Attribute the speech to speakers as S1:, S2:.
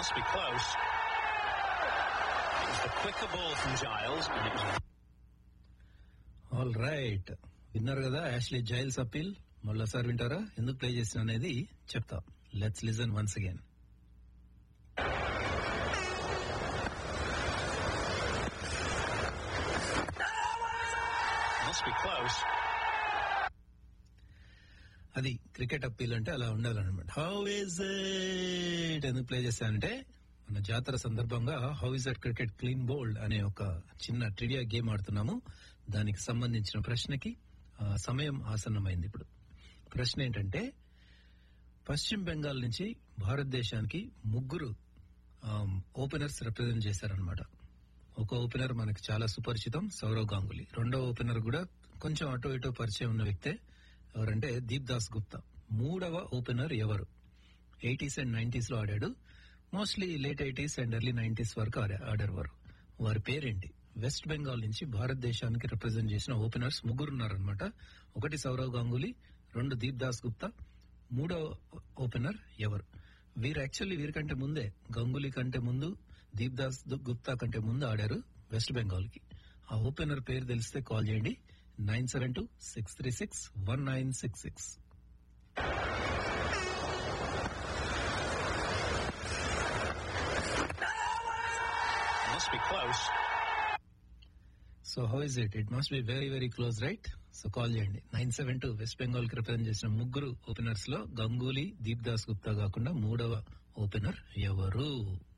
S1: Must be close. It was the quicker ball from Giles, and it was
S2: all right విన్నారు కదా Ashley jails appeal మళ్ళీసారి వింటారా ఎందుకు play చేసిన అనేది చెప్తా let's listen once again
S1: must be close.
S2: అది cricket appeal అంటే అలా ఉండాలన్నమాట హౌ ఇస్ ఇట్ ఎందుకు ప్లే చేశానంటే మన జాతర సందర్భంగా how is that cricket clean bowled అనే ఒక చిన్న ట్రివియా గేమ్ ఆడుతున్నాము దానికి సంబంధించిన ప్రశ్నకి ఆ, సమయం ఆసన్నమైంది ఇప్పుడు ప్రశ్న ఏంటంటే పశ్చిమ బెంగాల్ నుంచి భారతదేశానికి ముగ్గురు ఓపెనర్స్ రిప్రజెంట్ చేశారనమాట ఒక ఓపెనర్ మనకి చాలా సుపరిచితం సౌరవ్ గాంగులీ రెండో ఓపెనర్ కూడా కొంచెం అటో ఇటో పరిచయం ఉన్న వ్యక్తే ఎవరంటే దీప్ దాస్ గుప్తా మూడవ ఓపెనర్ ఎవరు ఎయిటీస్ అండ్ నైన్టీస్ లో ఆడాడు mostly late eighties and early nineties వరకు ఆడా- ఆడారు వారి పేరేంటి వెస్ట్ బెంగాల్ నుంచి భారతదేశానికి రిప్రజెంట్ చేసిన ఓపెనర్స్ ముగ్గురు ఉన్నారనమాట ఒకటి సౌరవ్ గాంగూలీ రెండు దీప్ దాస్ గుప్తా మూడో ఓపెనర్ ఎవరు వీరు యాక్చువల్లీ వీరికంటే ముందే గంగూలీ కంటే ముందు దీప్ దాస్ దు- గుప్తా కంటే ముందు ఆడారు వెస్ట్ బెంగాల్ కి ఆ ఓపెనర్ పేరు తెలిస్తే కాల్ చేయండి nine seven two six three six one nine six six
S1: Must be close.
S2: So how is it it must be very very close right so call చేయండి nine seven two West Bengal కి represent చేసిన ముగ్గురు openers లో గంగూలీ దీప్ దాస్ గుప్తా కాకుండా మూడవ opener ఎవరు